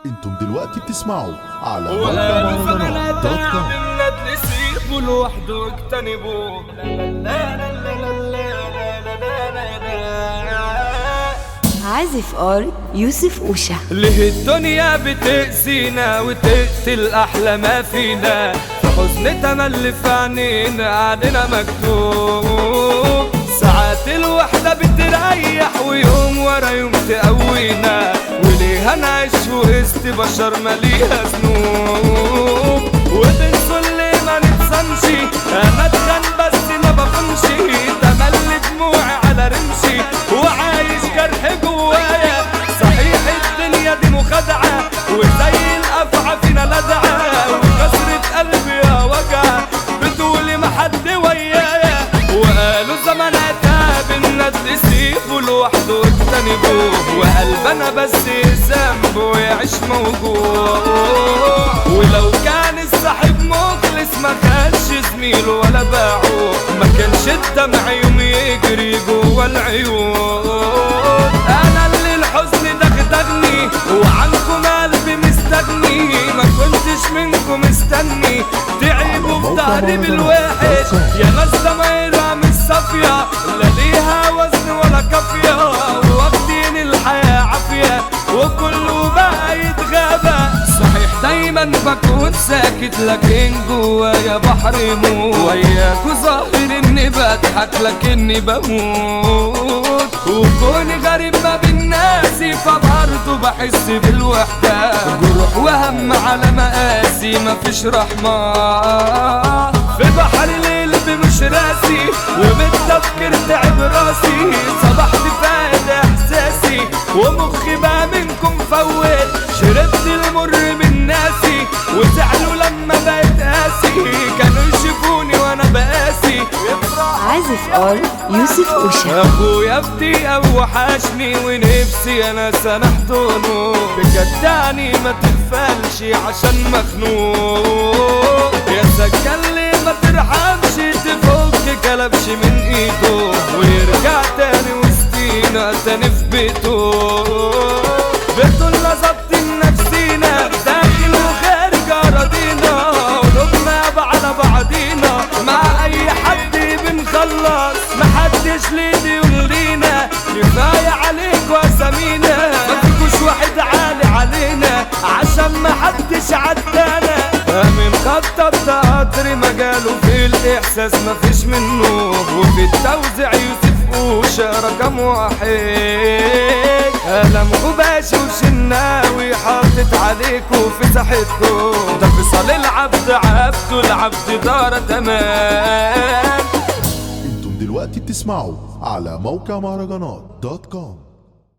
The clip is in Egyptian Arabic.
انتم دلوقتي بتسمعوا على موقع وقالوا فما مهرجانات دوت نتاع كوم بالندل سيبوا لوحده واجتنبوه لا لا لا لا لا لا لا لا لا لا. عازف ار يوسف اوشا ليه الدنيا بتأذينا وتقتل أحلى ما فينا في حزن تملي في عينينا علينا مكتوب ساعات الوحدة بتريح ويوم ورا يوم تقوينا وليه هنعيش وسط بشر مليها ذنوب وبنصل ما نتصنشي انا اتخن بس ما بخنش تملي دموعي على رمشي وعايش جرح جوايا صحيح الدنيا دي مخادعة وزي الأفعى فينا لدعة وكسرة قلبي يا وجع بتقولي ما حد ويايا وقالوا زماناتها بالندل سيبه لوحده واجتنبوه وقلبنا بس ذنبه يعيش موجوع ولو كان الصاحب مخلص ما كانش زميله ولا باعه ما كانش الدمع يوم يجري جوا العيون انا اللي الحزن دغدغني وعنكم قلبي مستغني ما كنتش منكم مستني تعبوا في ظهري بالواحد يا ناس ضمايرها مش صافية لا ليها وزن ولا كافية واخدين الحياة عافية وكله بقى يتغابى صحيح دايما بكون ساكت لكن جوايا بحر موت وياكوا ظاهر اني بضحك لكني بموت وكوني غريب ما بين ناسي فبرضه بحس بالوحدة جروح وهم على مقاسي مفيش رحمة في بحر القلب مش راسي وبالتفكير تعب راسي صبحت فاقد احساسي ومخي بقى منكم فوت شربت المر من ناسي وزعلوا لما بقيت قاسي كانوا يشوفوني وانا بقاسي عازف ار يوسف اوشا اخويا بدقيقة وحشني ونفسي انا سامحتونه بجد يعني ما تغفلش عشان مخنوق يا سكن لي ما ترحمش تفك كلبش من ايده ويرجع تاني وسطينا تاني في بيته بيته اللي ظبطين نفسينا داخل وخارج اراضينا قلوبنا على بعضينا مع اي حد بنخلص محدش ليه يقول لينا كفايه عليك واسامينا ما فيكوش واحد عالي علينا عشان محدش عدانا من خطط قطر مجاله في الاحساس مفيش منه وفي التوزيع يوسف اوشا رقم واحد قلم غباشي وشناوي حاطط عليكوا في ساحتكوا ده فصل العبد عبده العبد دار تمام انتم دلوقتي بتسمعوا على موقع مهرجانات دوت كوم